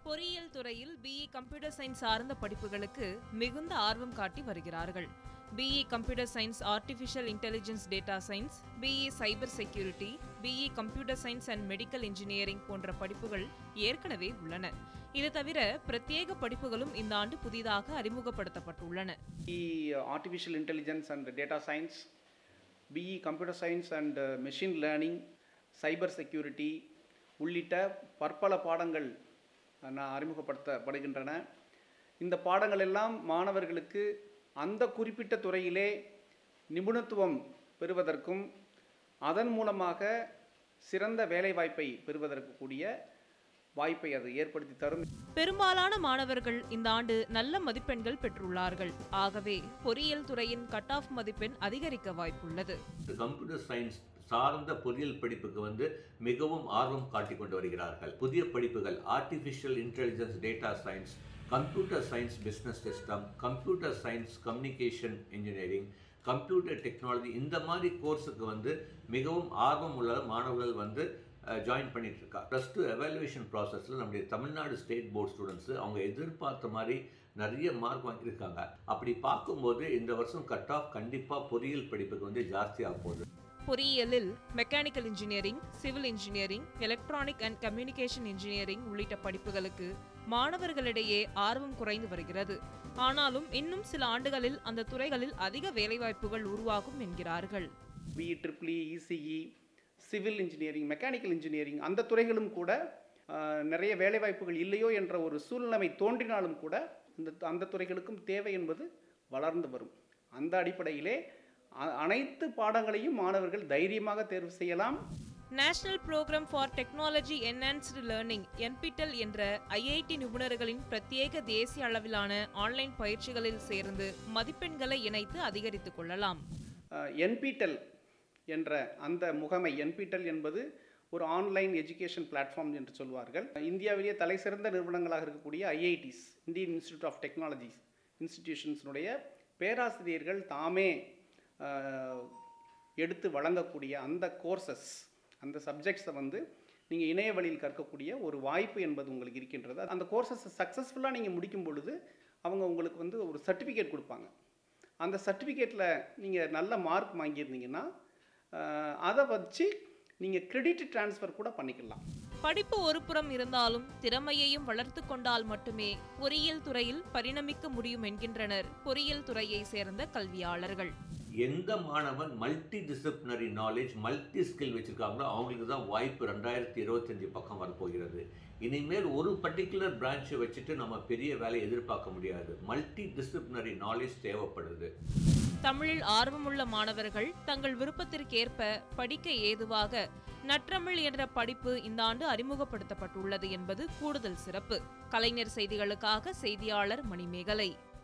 பொறியியல் துறையில் BE computer science சார்ந்த படிப்புகளுக்கு மிகுந்த ஆர்வம் காட்டி வருகிறார்கள் BE computer science artificial intelligence data science BE cyber security BE computer science and medical engineering போன்ற படிப்புகள் ஏற்கனவே உள்ளன இது தவிர பிரத்யேக படிப்புகளும் இந்த ஆண்டு புதிதாக அறிமுகப்படுத்தப்பட்டுள்ளன BE Artificial Intelligence and Data Science, BE Computer Science and uh, Machine Learning, Cyber Security உள்ளிட்ட பற்பல பாடங்கள் அஹ், நான் அறிமுகப்படுத்தப்படுகின்றன இந்த பாடங்கள் எல்லாம் மாணவர்களுக்கு அந்த குறிப்பிட்ட துறையிலே நிபுணத்துவம் பெறுவதற்கும் அதன் மூலமாக சிறந்த வேலைவாய்ப்பை பெறுவதற்கு கூடிய வாய்ப்பை அது ஏற்படுத்தி தரும் பெரும்பாலான மாணவர்கள் இந்த ஆண்டு நல்ல மதிப்பெண்கள் பெற்றுள்ளார்கள் ஆகவே பொறியியல் துறையின் கட் ஆஃப் மதிப்பெண் அதிகரிக்க வாய்ப்புள்ளது கம்ப்யூட்டர் சயின்ஸ் சார்ந்த பொறியியல் படிப்புக்கு வந்து மிகவும் ஆர்வம் காட்டிக் கொண்டு வருகிறார்கள் புதிய படிப்புகள் artificial intelligence data science computer science business system computer science communication engineering computer technology இந்த மாதிரி கோர்ஸுக்கு வந்து மிகவும் ஆர்வம் உள்ள மாணவர்கள் வந்து ஜாயின் பண்ணிட்டு இருக்கா ப்ளஸ் டூ எவாலுவேஷன் ப்ராசஸில் நம்முடைய தமிழ்நாடு ஸ்டேட் போர்ட் ஸ்டூடெண்ட்ஸு அவங்க எதிர்பார்த்த மாதிரி நிறைய மார்க் வாங்கியிருக்காங்க அப்படி பார்க்கும்போது இந்த வருஷம் கட் ஆஃப் கண்டிப்பாக பொறியியல் படிப்புக்கு வந்து ஜாஸ்தியாக போகுது பொறியியலில் mechanical engineering civil engineering electronic and communication engineering உள்ளிட்ட படிப்புகளுக்கு மாணவர்களிடையே ஆர்வம் குறைந்து வருகிறது ஆனாலும் இன்னும் சில ஆண்டுகளில் அந்த துறைகளில் அதிக வேலைவாய்ப்புகள் உருவாகும் என்கிறார்கள் BE triple ECE civil engineering mechanical engineering அந்த துறைகளும் கூட ஆஹ், நிறைய வேலைவாய்ப்புகள் இல்லையோ என்ற ஒரு சூழ்நிலை தோன்றினாலும் கூட இந்த அந்த துறைகளுக்கும் தேவை என்பது வளர்ந்து வரும் அந்த அடிப்படையிலே அ- அனைத்து பாடங்களையும் மாணவர்கள் தைரியமாக தேர்வு செய்யலாம் national programme for technology enhanced learning NPTEL என்ற ஐஐடி நிபுணர்களின் பிரத்யேக தேசிய அளவிலான ஆன்லைன் பயிற்சிகளில் சேர்ந்து மதிப்பெண்களை இணைத்து அதிகரித்துக் கொள்ளலாம் என்பிடெல் என்ற அந்த முகமை என்பிடெல் என்பது ஒரு ஆன்லைன் எஜுகேஷன் பிளாட்ஃபார்ம் என்று சொல்வார்கள் இந்தியாவிலேயே தலை சிறந்த நிறுவனங்களாக இருக்கக்கூடிய IITs Indian institute of technologies இன்ஸ்டிடியூஷன்ஸினுடைய பேராசிரியர்கள் தாமே அஹ், எடுத்து வழங்கக்கூடிய அந்த கோர்சஸ் அந்த சப்ஜெக்ட்ஸை வந்து நீங்கள் இணைய வழியில் கற்கக்கூடிய ஒரு வாய்ப்பு என்பது உங்களுக்கு இருக்கின்றது அந்த கோர்சஸை சக்ஸஸ்ஃபுல்லாக நீங்கள் முடிக்கும் பொழுது அவங்க உங்களுக்கு வந்து ஒரு சர்டிஃபிகேட் கொடுப்பாங்க அந்த சர்டிஃபிகேட்டில் நீங்கள் நல்ல மார்க் வாங்கியிருந்தீங்கன்னா அஹ், அதை வச்சு நீங்கள் கிரெடிட் ட்ரான்ஸ்ஃபர் கூட பண்ணிக்கலாம் படிப்பு ஒருபுறம் இருந்தாலும் திறமையையும் வளர்த்து கொண்டால் மட்டுமே பொறியியல் துறையில் பரிணமிக்க முடியும் என்கின்றனர் பொறியியல் துறையை சேர்ந்த கல்வியாளர்கள் எந்த மாணவன் multi disciplinary knowledge multi skill வச்சிருக்காங்களோ அவங்களுக்கு தான் வாய்ப்பு ரெண்டாயிரத்தி இருபத்தஞ்சு பக்கம் வரப்போகிறது இனிமேல் ஒரு பர்டிகுலர் பிரான்ச்சை வச்சுட்டு நம்ம பெரிய வேலையை எதிர்பார்க்க முடியாது மல்டி டிசிப்ளினரி நாலேஜ் தேவைப்படுது தமிழில் ஆர்வமுள்ள மாணவர்கள் தங்கள் விருப்பத்திற்கேற்ப படிக்க ஏதுவாக நற்றமிழ் என்ற படிப்பு இந்த ஆண்டு அறிமுகப்படுத்தப்பட்டுள்ளது என்பது கூடுதல் சிறப்பு கலைஞர் செய்திகளுக்காக செய்தியாளர் மணிமேகலை